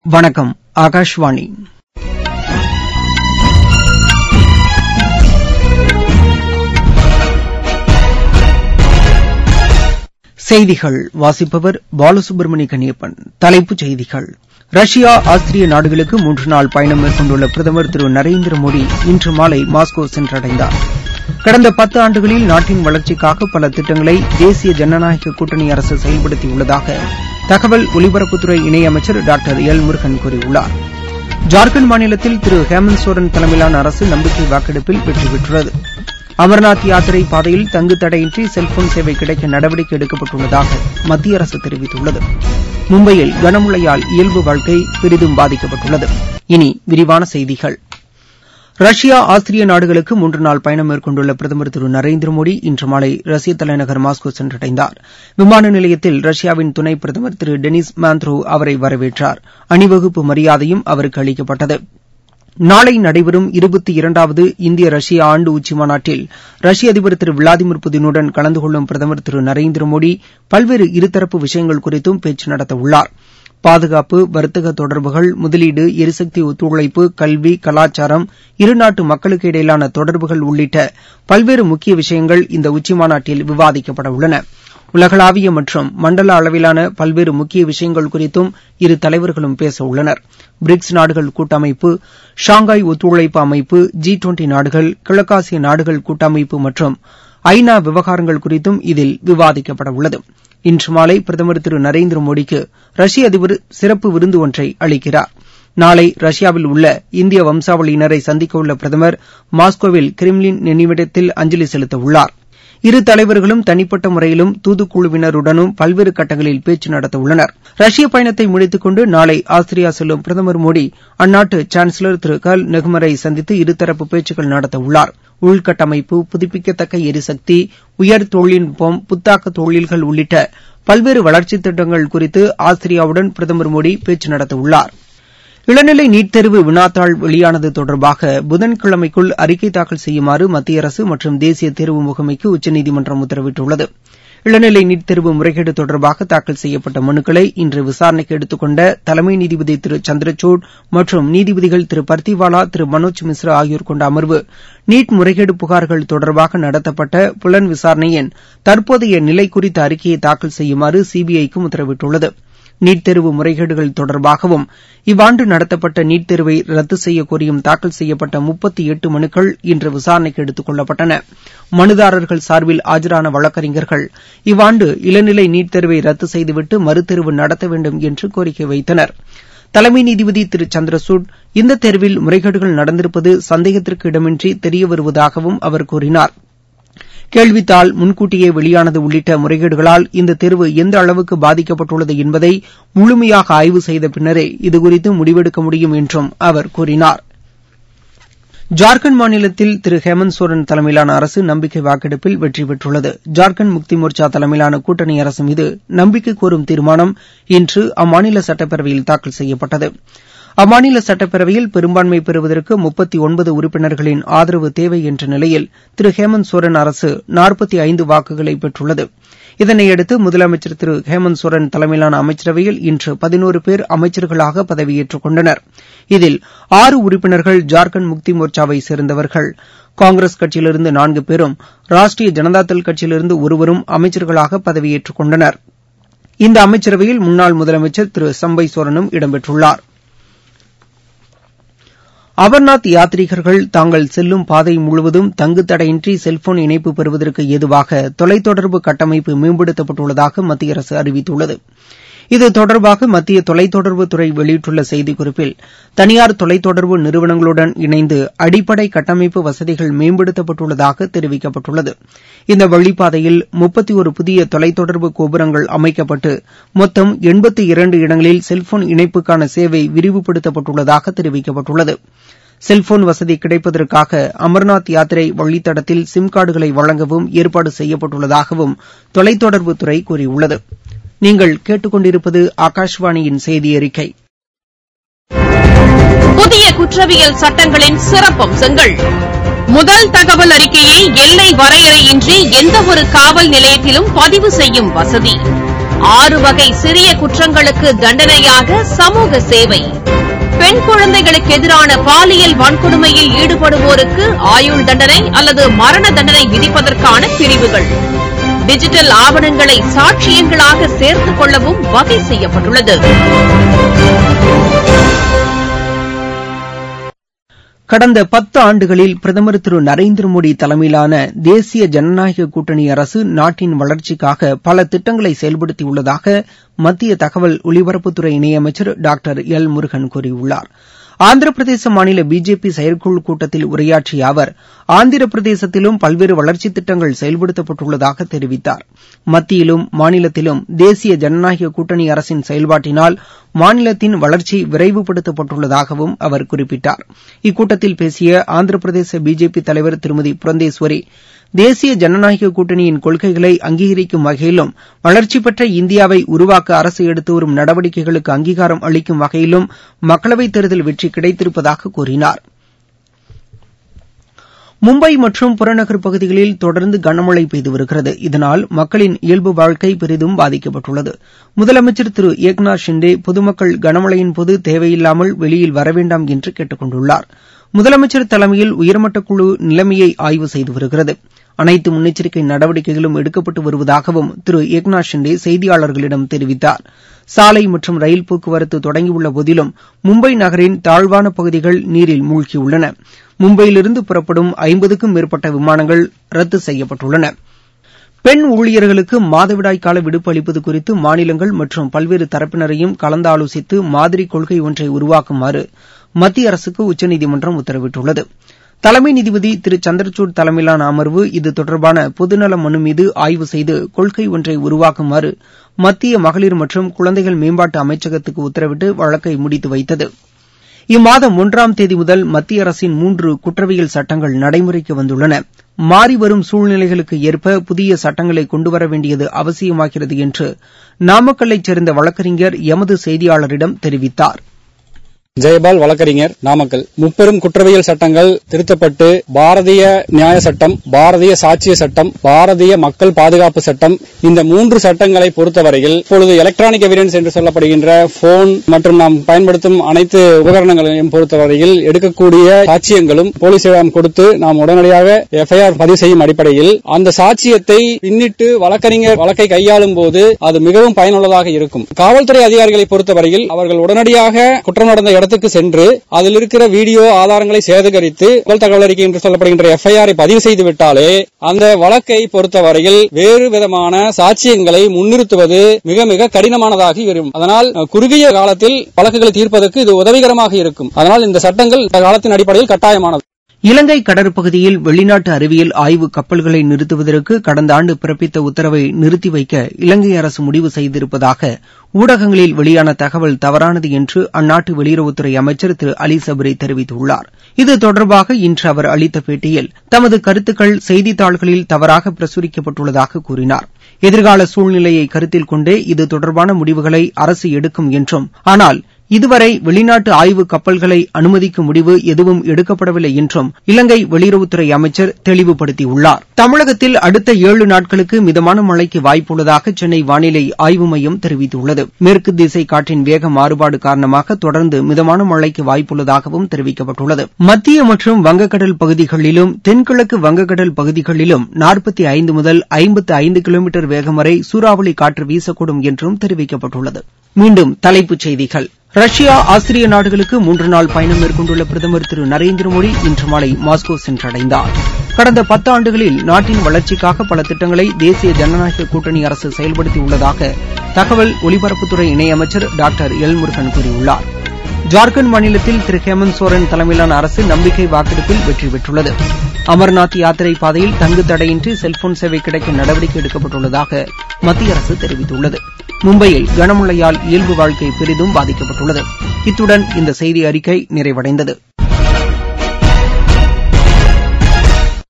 வணக்கம் ஆகாஷ்வாணி செய்திகள் வாசிப்பவர் பாலசுப்ரமணிய கன்னியப்பன் தலைப்புச் செய்திகள் ரஷ்யா ஆஸ்திரிய நாடுகளுக்கு மூன்று நாள் பயணம் மேற்கொண்டுள்ள பிரதமர் திரு நரேந்திர மோடி இன்று மாலை மாஸ்கோ சென்றடைந்தார் கடந்த பத்து ஆண்டுகளில் நாட்டின் வளர்ச்சிக்காக பல திட்டங்களை தேசிய ஜனநாயக கூட்டணி அரசு செயல்படுத்தியுள்ளதாக தகவல் ஒலிபரப்புத்துறை இணையமைச்சர் டாக்டர் எல் முருகன் கூறியுள்ளார் ஜார்க்கண்ட் மாநிலத்தில் திரு ஹேமந்த் சோரன் தலைமையிலான அரசு நம்பிக்கை வாக்கெடுப்பில் வெற்றி பெற்றுள்ளது அமர்நாத் யாத்திரை பாதையில் தங்கு தடையின்றி செல்போன் சேவை கிடைக்க நடவடிக்கை எடுக்கப்பட்டுள்ளதாக மத்திய அரசு தெரிவித்துள்ளது மும்பையில் கனமழையால் இயல்பு வாழ்க்கை பெரிதும் பாதிக்கப்பட்டுள்ளது இனி விரிவான செய்திகள் ரஷ்யா ஆஸ்திரிய நாடுகளுக்கு மூன்று நாள் பயணம் மேற்கொண்டுள்ள பிரதமர் திரு நரேந்திர மோடி இன்று மாலை ரஷ்ய தலைநகர் மாஸ்கோ சென்றடைந்தார் விமான நிலையத்தில் ரஷ்யாவின் துணை பிரதமர் திரு டெனிஸ் மாந்த்ரோ அவரை வரவேற்றார் அணிவகுப்பு மரியாதையும் அவருக்கு அளிக்கப்பட்டது நாளை நடைபெறும் இருபத்தி இரண்டாவது இந்திய ரஷ்ய ஆண்டு உச்சி மாநாட்டில் ரஷ்ய அதிபர் திரு விளாடிமிர் புதினுடன் கலந்து கொள்ளும் பிரதமர் திரு நரேந்திர மோடி பல்வேறு இருதரப்பு விஷயங்கள் குறித்தும் பேச்சு நடத்தவுள்ளார் பாதுகாப்பு வர்த்தக தொடர்புகள் முதலீடு எரிசக்தி ஒத்துழைப்பு கல்வி கலாச்சாரம் இருநாட்டு மக்களுக்கு இடையிலான தொடர்புகள் உள்ளிட்ட பல்வேறு முக்கிய விஷயங்கள் இந்த உச்சிமாநாட்டில் விவாதிக்கப்பட உள்ளன உலகளாவிய மற்றும் மண்டல அளவிலான பல்வேறு முக்கிய விஷயங்கள் குறித்தும் இரு தலைவர்களும் பேச உள்ளனர் பிரிக்ஸ் நாடுகள் கூட்டமைப்பு ஷாங்காய் ஒத்துழைப்பு அமைப்பு ஜி டுவெண்டி நாடுகள் கிழக்காசிய நாடுகள் கூட்டமைப்பு மற்றும் ஐநா விவகாரங்கள் குறித்தும் இதில் விவாதிக்கப்பட உள்ளது இன்று மாலை பிரதமர் திரு நரேந்திர மோடிக்கு ரஷ்ய அதிபர் சிறப்பு விருந்து ஒன்றை அளிக்கிறார் நாளை ரஷ்யாவில் உள்ள இந்திய வம்சாவளியினரை சந்திக்கவுள்ள பிரதமர் மாஸ்கோவில் கிரிம்லின் நினைவிடத்தில் அஞ்சலி செலுத்த உள்ளார் இரு தலைவர்களும் தனிப்பட்ட முறையிலும் தூதுக்குழுவினருடனும் பல்வேறு கட்டங்களில் பேச்சு நடத்த உள்ளனர் ரஷ்ய பயணத்தை முடித்துக் கொண்டு நாளை ஆஸ்திரியா செல்லும் பிரதமர் மோடி அந்நாட்டு சான்சலர் திரு கர்ல் நெகுமரை சந்தித்து இருதரப்பு பேச்சுக்கள் நடத்த உள்ளார் உள்கட்டமைப்பு புதுப்பிக்கத்தக்க எரிசக்தி உயர் தொழில்நுட்பம் புத்தாக்க தொழில்கள் உள்ளிட்ட பல்வேறு வளர்ச்சித் திட்டங்கள் குறித்து ஆஸ்திரியாவுடன் பிரதமர் மோடி பேச்சு நடத்த உள்ளார் இளநிலை நீட் தேர்வு வினாத்தாள் வெளியானது தொடர்பாக புதன்கிழமைக்குள் அறிக்கை தாக்கல் செய்யுமாறு மத்திய அரசு மற்றும் தேசிய தேர்வு முகமைக்கு உச்சநீதிமன்றம் உத்தரவிட்டுள்ளது இளநிலை நீட் தேர்வு முறைகேடு தொடர்பாக தாக்கல் செய்யப்பட்ட மனுக்களை இன்று விசாரணைக்கு எடுத்துக் கொண்ட தலைமை நீதிபதி திரு சந்திரசூட் மற்றும் நீதிபதிகள் திரு பர்த்திவாலா திரு மனோஜ் மிஸ்ரா ஆகியோர் கொண்ட அமர்வு நீட் முறைகேடு புகார்கள் தொடர்பாக நடத்தப்பட்ட புலன் விசாரணையின் தற்போதைய நிலை குறித்த அறிக்கையை தாக்கல் செய்யுமாறு சிபிஐக்கும் உத்தரவிட்டுள்ளது நீட் தேர்வு முறைகேடுகள் தொடர்பாகவும் இவ்வாண்டு நடத்தப்பட்ட நீட் தேர்வை ரத்து செய்ய கோரியும் தாக்கல் செய்யப்பட்ட முப்பத்தி எட்டு மனுக்கள் இன்று விசாரணைக்கு எடுத்துக் கொள்ளப்பட்டன மனுதாரர்கள் சார்பில் ஆஜரான வழக்கறிஞர்கள் இவ்வாண்டு இளநிலை நீட் தேர்வை ரத்து செய்துவிட்டு மறுதேர்வு நடத்த வேண்டும் என்று கோரிக்கை வைத்தனர் தலைமை நீதிபதி திரு சந்திரசூட் இந்த தேர்வில் முறைகேடுகள் நடந்திருப்பது சந்தேகத்திற்கு இடமின்றி தெரியவருவதாகவும் அவர் கூறினார் கேள்வித்தாள் முன்கூட்டியே வெளியானது உள்ளிட்ட முறைகேடுகளால் இந்த தேர்வு எந்த அளவுக்கு பாதிக்கப்பட்டுள்ளது என்பதை முழுமையாக ஆய்வு செய்த பின்னரே இதுகுறித்து முடிவெடுக்க முடியும் என்றும் அவர் கூறினார் ஜார்க்கண்ட் மாநிலத்தில் திரு ஹேமந்த் சோரன் தலைமையிலான அரசு நம்பிக்கை வாக்கெடுப்பில் வெற்றி பெற்றுள்ளது ஜார்க்கண்ட் முக்தி மோர்ச்சா தலைமையிலான கூட்டணி அரசு மீது நம்பிக்கை கோரும் தீர்மானம் இன்று அம்மாநில சட்டப்பேரவையில் தாக்கல் செய்யப்பட்டது அம்மாநில சட்டப்பேரவையில் பெரும்பான்மை பெறுவதற்கு முப்பத்தி ஒன்பது உறுப்பினர்களின் ஆதரவு தேவை என்ற நிலையில் திரு ஹேமந்த் சோரன் அரசு நாற்பத்தி ஐந்து வாக்குகளை பெற்றுள்ளது இதனையடுத்து முதலமைச்சர் திரு ஹேமந்த் சோரன் தலைமையிலான அமைச்சரவையில் இன்று பதினோரு பேர் அமைச்சர்களாக பதவியேற்றுக் கொண்டனர் இதில் ஆறு உறுப்பினர்கள் ஜார்க்கண்ட் முக்தி மோர்ச்சாவை சேர்ந்தவர்கள் காங்கிரஸ் கட்சியிலிருந்து நான்கு பேரும் ராஷ்டிரிய ஜனதாதள் கட்சியிலிருந்து ஒருவரும் அமைச்சர்களாக பதவியேற்றுக் கொண்டனர் இந்த அமைச்சரவையில் முன்னாள் முதலமைச்சர் திரு சம்பை சோரனும் இடம்பெற்றுள்ளார் அமர்நாத் யாத்ரீகர்கள் தாங்கள் செல்லும் பாதை முழுவதும் தங்கு தடையின்றி செல்போன் இணைப்பு பெறுவதற்கு ஏதுவாக தொலைத்தொடர்பு கட்டமைப்பு மேம்படுத்தப்பட்டுள்ளதாக மத்திய அரசு அறிவித்துள்ளது இது தொடர்பாக மத்திய தொலைத்தொடர்புத்துறை வெளியிட்டுள்ள செய்திக்குறிப்பில் தனியார் தொலைத்தொடர்பு நிறுவனங்களுடன் இணைந்து அடிப்படை கட்டமைப்பு வசதிகள் மேம்படுத்தப்பட்டுள்ளதாக தெரிவிக்கப்பட்டுள்ளது இந்த வழிப்பாதையில் முப்பத்தி ஒரு புதிய தொலைத்தொடர்பு கோபுரங்கள் அமைக்கப்பட்டு மொத்தம் எண்பத்தி இரண்டு இடங்களில் செல்போன் இணைப்புக்கான சேவை விரிவுபடுத்தப்பட்டுள்ளதாக தெரிவிக்கப்பட்டுள்ளது செல்போன் வசதி கிடைப்பதற்காக அமர்நாத் யாத்திரை வழித்தடத்தில் சிம் கார்டுகளை வழங்கவும் ஏற்பாடு செய்யப்பட்டுள்ளதாகவும் தொலைத்தொடர்புத்துறை கூறியுள்ளது நீங்கள் கேட்டுக்கொண்டிருப்பது ஆகாஷ்வாணியின் செய்தி அறிக்கை புதிய குற்றவியல் சட்டங்களின் சிறப்பம்சங்கள் முதல் தகவல் அறிக்கையை எல்லை வரையறையின்றி எந்தவொரு காவல் நிலையத்திலும் பதிவு செய்யும் வசதி ஆறு வகை சிறிய குற்றங்களுக்கு தண்டனையாக சமூக சேவை பெண் குழந்தைகளுக்கு எதிரான பாலியல் வன்கொடுமையில் ஈடுபடுவோருக்கு ஆயுள் தண்டனை அல்லது மரண தண்டனை விதிப்பதற்கான பிரிவுகள் டிஜிட்டல் ஆவணங்களை சாட்சியங்களாக சேர்த்துக் கொள்ளவும் வகை செய்யப்பட்டுள்ளது கடந்த பத்து ஆண்டுகளில் பிரதமர் திரு நரேந்திர மோடி தலைமையிலான தேசிய ஜனநாயக கூட்டணி அரசு நாட்டின் வளர்ச்சிக்காக பல திட்டங்களை செயல்படுத்தியுள்ளதாக மத்திய தகவல் ஒலிபரப்புத்துறை இணையமைச்சர் டாக்டர் எல் முருகன் கூறியுள்ளார் ஆந்திர பிரதேச மாநில பிஜேபி செயற்குழு கூட்டத்தில் உரையாற்றிய அவர் ஆந்திர பிரதேசத்திலும் பல்வேறு வளர்ச்சித் திட்டங்கள் செயல்படுத்தப்பட்டுள்ளதாக தெரிவித்தார் மத்தியிலும் மாநிலத்திலும் தேசிய ஜனநாயக கூட்டணி அரசின் செயல்பாட்டினால் மாநிலத்தின் வளர்ச்சி விரைவுபடுத்தப்பட்டுள்ளதாகவும் அவர் குறிப்பிட்டார் இக்கூட்டத்தில் பேசிய ஆந்திர பிரதேச பிஜேபி தலைவர் திருமதி புரந்தேஸ்வரி தேசிய ஜனநாயக கூட்டணியின் கொள்கைகளை அங்கீகரிக்கும் வகையிலும் வளர்ச்சி பெற்ற இந்தியாவை உருவாக்க அரசு எடுத்து வரும் நடவடிக்கைகளுக்கு அங்கீகாரம் அளிக்கும் வகையிலும் மக்களவைத் தேர்தல் வெற்றி கிடைத்திருப்பதாக கூறினார் மும்பை மற்றும் புறநகர் பகுதிகளில் தொடர்ந்து கனமழை பெய்து வருகிறது இதனால் மக்களின் இயல்பு வாழ்க்கை பெரிதும் பாதிக்கப்பட்டுள்ளது முதலமைச்சர் திரு ஏக்நாத் ஷிண்டே பொதுமக்கள் கனமழையின்போது தேவையில்லாமல் வெளியில் வரவேண்டாம் என்று கேட்டுக் கொண்டுள்ளார் முதலமைச்சர் தலைமையில் உயர்மட்ட குழு நிலைமையை ஆய்வு செய்து வருகிறது அனைத்து முன்னெச்சரிக்கை நடவடிக்கைகளும் எடுக்கப்பட்டு வருவதாகவும் திரு ஏக்நாத் ஷிண்டே செய்தியாளர்களிடம் தெரிவித்தார் சாலை மற்றும் ரயில் போக்குவரத்து தொடங்கியுள்ள போதிலும் மும்பை நகரின் தாழ்வான பகுதிகள் நீரில் மூழ்கியுள்ளன மும்பையிலிருந்து புறப்படும் ஐம்பதுக்கும் மேற்பட்ட விமானங்கள் ரத்து செய்யப்பட்டுள்ளன பெண் ஊழியர்களுக்கு மாதவிடாய் கால விடுப்பு அளிப்பது குறித்து மாநிலங்கள் மற்றும் பல்வேறு தரப்பினரையும் கலந்தாலோசித்து மாதிரி கொள்கை ஒன்றை உருவாக்குமாறு மத்திய அரசுக்கு உச்சநீதிமன்றம் உத்தரவிட்டுள்ளது தலைமை நீதிபதி திரு சந்திரசூட் தலைமையிலான அமர்வு இது தொடர்பான பொதுநல மனு மீது ஆய்வு செய்து கொள்கை ஒன்றை உருவாக்குமாறு மத்திய மகளிர் மற்றும் குழந்தைகள் மேம்பாட்டு அமைச்சகத்துக்கு உத்தரவிட்டு வழக்கை முடித்து வைத்தது இம்மாதம் ஒன்றாம் தேதி முதல் மத்திய அரசின் மூன்று குற்றவியல் சட்டங்கள் நடைமுறைக்கு வந்துள்ளன மாறிவரும் சூழ்நிலைகளுக்கு ஏற்ப புதிய சட்டங்களை கொண்டுவர வேண்டியது அவசியமாகிறது என்று நாமக்கல்லைச் சேர்ந்த வழக்கறிஞர் எமது செய்தியாளரிடம் தெரிவித்தார் ஜெயபால் வழக்கறிஞர் நாமக்கல் முப்பெரும் குற்றவியல் சட்டங்கள் திருத்தப்பட்டு பாரதிய நியாய சட்டம் பாரதிய சாட்சிய சட்டம் பாரதிய மக்கள் பாதுகாப்பு சட்டம் இந்த மூன்று சட்டங்களை பொறுத்தவரையில் இப்பொழுது எலக்ட்ரானிக் எவிடன்ஸ் என்று சொல்லப்படுகின்ற போன் மற்றும் நாம் பயன்படுத்தும் அனைத்து உபகரணங்களையும் பொறுத்தவரையில் எடுக்கக்கூடிய சாட்சியங்களும் போலீசிடம் கொடுத்து நாம் உடனடியாக எஃப்ஐஆர் பதிவு செய்யும் அடிப்படையில் அந்த சாட்சியத்தை பின்னிட்டு வழக்கறிஞர் வழக்கை கையாளும் போது அது மிகவும் பயனுள்ளதாக இருக்கும் காவல்துறை அதிகாரிகளை பொறுத்தவரையில் அவர்கள் உடனடியாக குற்றம் நடந்த இடத்துக்கு சென்று அதில் இருக்கிற வீடியோ ஆதாரங்களை சேகரித்து முதல் தகவல் அறிக்கை என்று சொல்லப்படுகின்ற எஃப்ஐஆரை பதிவு செய்து விட்டாலே அந்த வழக்கை பொறுத்தவரையில் வேறு விதமான சாட்சியங்களை முன்னிறுத்துவது மிக மிக கடினமானதாக இருக்கும் அதனால் குறுகிய காலத்தில் வழக்குகளை தீர்ப்பதற்கு இது உதவிகரமாக இருக்கும் அதனால் இந்த சட்டங்கள் இந்த காலத்தின் அடிப்படையில் கட்டாயமானது இலங்கை கடற்பகுதியில் வெளிநாட்டு அறிவியல் ஆய்வு கப்பல்களை நிறுத்துவதற்கு கடந்த ஆண்டு பிறப்பித்த உத்தரவை நிறுத்தி வைக்க இலங்கை அரசு முடிவு செய்திருப்பதாக ஊடகங்களில் வெளியான தகவல் தவறானது என்று அந்நாட்டு வெளியுறவுத்துறை அமைச்சர் திரு அலி சபரி தெரிவித்துள்ளார் இது தொடர்பாக இன்று அவர் அளித்த பேட்டியில் தமது கருத்துக்கள் செய்தித்தாள்களில் தவறாக பிரசுரிக்கப்பட்டுள்ளதாக கூறினார் எதிர்கால சூழ்நிலையை கருத்தில் கொண்டே இது தொடர்பான முடிவுகளை அரசு எடுக்கும் என்றும் ஆனால் இதுவரை வெளிநாட்டு ஆய்வு கப்பல்களை அனுமதிக்கும் முடிவு எதுவும் எடுக்கப்படவில்லை என்றும் இலங்கை வெளியுறவுத்துறை அமைச்சர் தெளிவுபடுத்தியுள்ளார் தமிழகத்தில் அடுத்த ஏழு நாட்களுக்கு மிதமான மழைக்கு வாய்ப்புள்ளதாக சென்னை வானிலை ஆய்வு மையம் தெரிவித்துள்ளது மேற்கு திசை காற்றின் வேக மாறுபாடு காரணமாக தொடர்ந்து மிதமான மழைக்கு வாய்ப்புள்ளதாகவும் தெரிவிக்கப்பட்டுள்ளது மத்திய மற்றும் வங்கக்கடல் பகுதிகளிலும் தென்கிழக்கு வங்கக்கடல் பகுதிகளிலும் நாற்பத்தி ஐந்து முதல் ஐம்பத்து ஐந்து கிலோமீட்டர் வேகம் வரை சூறாவளி காற்று வீசக்கூடும் என்றும் தெரிவிக்கப்பட்டுள்ளது மீண்டும் தலைப்புச் செய்திகள் ரஷ்யா ஆஸ்திரிய நாடுகளுக்கு மூன்று நாள் பயணம் மேற்கொண்டுள்ள பிரதமர் திரு நரேந்திர மோடி இன்று மாலை மாஸ்கோ சென்றடைந்தார் கடந்த பத்தாண்டுகளில் நாட்டின் வளர்ச்சிக்காக பல திட்டங்களை தேசிய ஜனநாயக கூட்டணி அரசு செயல்படுத்தியுள்ளதாக தகவல் ஒலிபரப்புத்துறை இணையமைச்சர் டாக்டர் எல் முருகன் கூறியுள்ளார் ஜார்க்கண்ட் மாநிலத்தில் திரு ஹேமந்த் சோரன் தலைமையிலான அரசு நம்பிக்கை வாக்கெடுப்பில் வெற்றி பெற்றுள்ளது அமர்நாத் யாத்திரை பாதையில் தங்கு தடையின்றி செல்போன் சேவை கிடைக்க நடவடிக்கை எடுக்கப்பட்டுள்ளதாக மத்திய அரசு தெரிவித்துள்ளது மும்பையில் கனமழையால் இயல்பு வாழ்க்கை பெரிதும் பாதிக்கப்பட்டுள்ளது இத்துடன் இந்த செய்தி அறிக்கை நிறைவடைந்தது